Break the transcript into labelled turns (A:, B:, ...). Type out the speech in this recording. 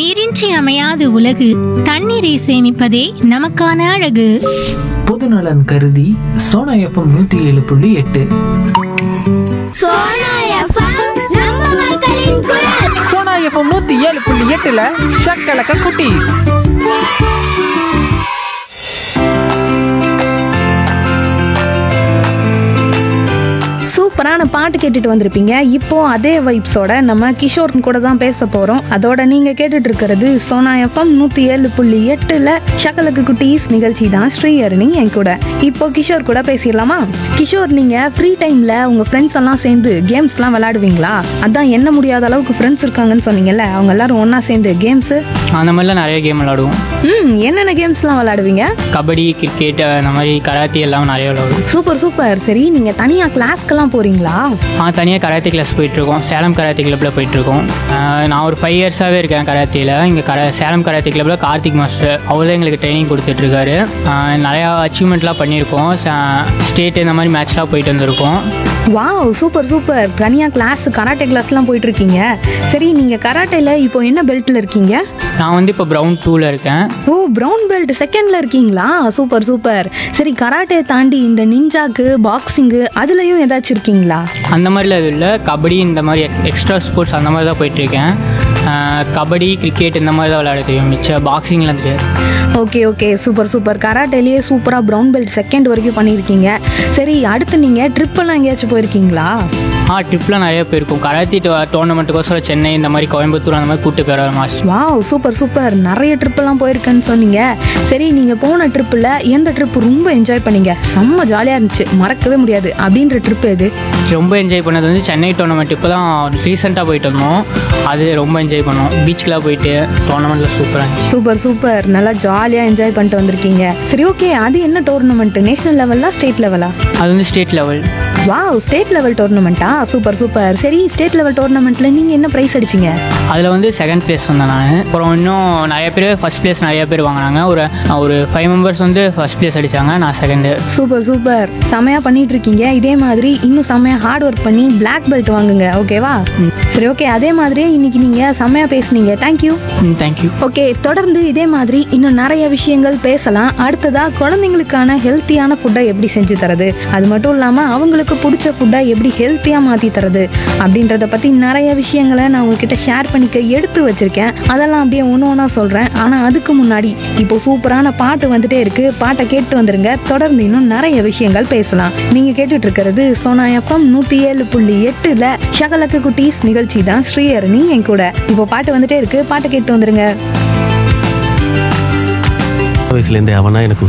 A: நீரின்றி அமையாது உலகு தண்ணீரை சேமிப்பதே நமக்கான அழகு
B: பொதுநலன் கருதி சோனா எஃப்எம் நூத்தி ஏழு புள்ளி எட்டு
C: சோனா எஃப்எம் நம்ம மக்களின் குரல்
B: சோனா எஃப்எம் நூத்தி ஏழு புள்ளி எட்டுல ஷக்கலக்க குட்டி
D: சூப்பரான பாட்டு கேட்டுட்டு வந்திருப்பீங்க இப்போ அதே வைப்ஸோட நம்ம கிஷோர் கூட தான் பேச போறோம் அதோட நீங்க கேட்டுட்டு இருக்கிறது சோனா எஃப்எம் நூத்தி ஏழு புள்ளி எட்டுல ஷக்கலுக்கு குட்டீஸ் நிகழ்ச்சி தான் ஸ்ரீஹரணி என் கூட இப்போ கிஷோர் கூட பேசிடலாமா கிஷோர் நீங்க ஃப்ரீ டைம்ல உங்க ஃப்ரெண்ட்ஸ் எல்லாம் சேர்ந்து கேம்ஸ்லாம் விளையாடுவீங்களா அதான் என்ன முடியாத அளவுக்கு ஃப்ரெண்ட்ஸ் இருக்காங்கன்னு சொன்னீங்கல்ல அவங்க எல்லாரும் ஒண்ணா சேர்ந்து கேம்ஸ்
E: அந்த மாதிரிலாம் நிறைய கேம் விளாடுவோம்
D: ம் என்னென்ன கேம்ஸ்லாம் விளையாடுவீங்க
E: கபடி கிரிக்கெட் அந்த மாதிரி கராத்தே எல்லாம் நிறைய விளாடுவோம்
D: சூப்பர் சூப்பர் சரி நீங்க தனியா கிளாஸ்க்கெல்லாம் போறீங்களா
E: ஆ தனியாக கராத்தே கிளாஸ் போயிட்டுருக்கோம் சேலம் கராத்தே கிளப்பில் போயிட்டுருக்கோம் நான் ஒரு ஃபைவ் இயர்ஸாகவே இருக்கேன் கராத்தேயில் இங்கே கர சேலம் கராத்தே கிளப்பில் கார்த்திக் மாஸ்டர் அவர் தான் எங்களுக்கு ட்ரைனிங் கொடுத்துட்ருக்காரு நிறையா அச்சீவ்மெண்ட்லாம் பண்ணியிருக்கோம் ஸ்டேட் இந்த மாதிரி மேட்ச்லாம் போயிட்டு வந்திருக்கோம்
D: வாவ் சூப்பர் சூப்பர் தனியா கிளாஸ் கராட்டே கிளாஸ்லாம் போயிட்டு இருக்கீங்க சரி நீங்க கராட்டேல இப்போ என்ன பெல்ட்ல இருக்கீங்க
E: நான் வந்து இப்போ ப்ரௌன் டூவில் இருக்கேன்
D: ஓ பிரவுன் பெல்ட் செகண்ட்ல இருக்கீங்களா சூப்பர் சூப்பர் சரி கராட்டே தாண்டி இந்த நிஞ்சாக்கு பாக்ஸிங்கு அதுலயும் ஏதாச்சும் இருக்கீங்களா
E: அந்த மாதிரிலாம் எதுவும் இல்லை கபடி இந்த மாதிரி எக்ஸ்ட்ரா ஸ்போர்ட்ஸ் அந்த மாதிரி தான் போயிட்டுருக்கேன் கபடி கிரிக்கெட் இந்த மாதிரி தான் விளையாட தெரியும் மிச்சம் பாக்ஸிங்லாம் தெரியாது
D: ஓகே ஓகே சூப்பர் சூப்பர் கராட்டேலேயே சூப்பராக ப்ரௌன் பெல்ட் செகண்ட் வரைக்கும் பண்ணியிருக்கீங்க சரி அடுத்து நீங்கள் ட்ரிப் எல்லாம் எங்கேயாச்சும் போயிருக்கீங்களா
E: ஆ ட்ரிப்லாம் நிறைய போயிருக்கும் கராத்தி டோர்னமெண்ட்டுக்கோசரம் சென்னை இந்த மாதிரி கோயம்புத்தூர் அந்த மாதிரி கூப்பிட்டு போயிடுவார் மாஸ்டர்
D: வாவ் சூப்பர் சூப்பர் நிறைய ட்ரிப் எல்லாம் போயிருக்கேன்னு சொன்னீங்க சரி நீங்கள் போன ட்ரிப்பில் எந்த ட்ரிப் ரொம்ப என்ஜாய் பண்ணீங்க செம்ம ஜாலியாக இருந்துச்சு மறக்கவே முடியாது அப்படின்ற ட்ரிப் எது
E: ரொம்ப என்ஜாய் பண்ணது வந்து சென்னை டோர்னமெண்ட் இப்போ தான் ரீசெண்டாக போயிட்டு வந்தோம் அது ரொம்ப என்ஜாய் பண்ணோம் பீச்சுக்கெலாம் போயிட்டு டோர்னமெண்ட்டில் சூப்பராக இருந்துச்சு
D: சூப்பர் சூப்பர் நல்லா ஜாலியாக என்ஜாய் பண்ணிட்டு வந்திருக்கீங்க சரி ஓகே அது என்ன டோர்னமெண்ட் நேஷனல் லெவலா ஸ்டேட் லெவலா
E: அது வந்து state level
D: wow state level டோர்னமெண்ட்டா சூப்பர் சூப்பர் சரி ஸ்டேட் லெவல் டோர்னமெண்ட்ல நீங்கள் என்ன ப்ரைஸ் அடிச்சீங்க
E: அதில் வந்து செகண்ட் ப்ளேஸ் வந்தேன் நான் அப்புறம் இன்னும் நிறைய பேர் ஃபஸ்ட் ப்ளேஸ் நிறைய பேர் வாங்கினாங்க ஒரு ஒரு ஃபைவ் மெம்பர்ஸ் வந்து ஃபஸ்ட் ப்ளேஸ் அடித்தாங்க நான் செகண்டு
D: சூப்பர் சூப்பர் செமையா பண்ணிட்டு இருக்கீங்க இதே மாதிரி இன்னும் செமையா ஹார்ட் ஒர்க் பண்ணி Black பெல்ட் வாங்குங்க ஓகேவா சரி ஓகே அதே மாதிரியே இன்னைக்கு நீங்க செமையா பேசுனீங்க தேங்க்யூ
E: ம் தேங்க்யூ
D: ஓகே தொடர்ந்து இதே மாதிரி இன்னும் நிறைய விஷயங்கள் பேசலாம் அடுத்ததா குழந்தைங்களுக்கான ஹெல்த்தியான ஃபுட்டை எப்படி செஞ்சு தரது அது மட்டும் இல்லாம அவங்களுக்கு பிடிச்ச ஃபுட்டை எப்படி ஹெல்த்தியா மாத்தி தரது அப்படின்றத பத்தி நிறைய விஷயங்களை நான் உங்ககிட்ட ஷேர் பண்ணிக்க எடுத்து வச்சிருக்கேன் அதெல்லாம் அப்படியே ஒன்று ஒன்றா சொல்றேன் ஆனா அதுக்கு முன்னாடி இப்போ சூப்பரான பாட்டு வந்துட்டே இருக்கு பாட்டை கேட்டு வந்துருங்க தொடர்ந்து இன்னும் நிறைய விஷயங்கள் பேசலாம் நீங்க கேட்டுட்டு இருக்கிறது சோனா எஃப்எம் நூத்தி ஏழு புள்ளி எட்டுல ஷகலக்கு குட்டீஸ் நிகழ்ச்சி தான் ஸ்ரீஹரணி என் கூட இப்போ பாட்டு வந்துட்டே இருக்கு பாட்டை கேட்டு வந்துருங்க
F: வயசுலேருந்தே அவனா எனக்கு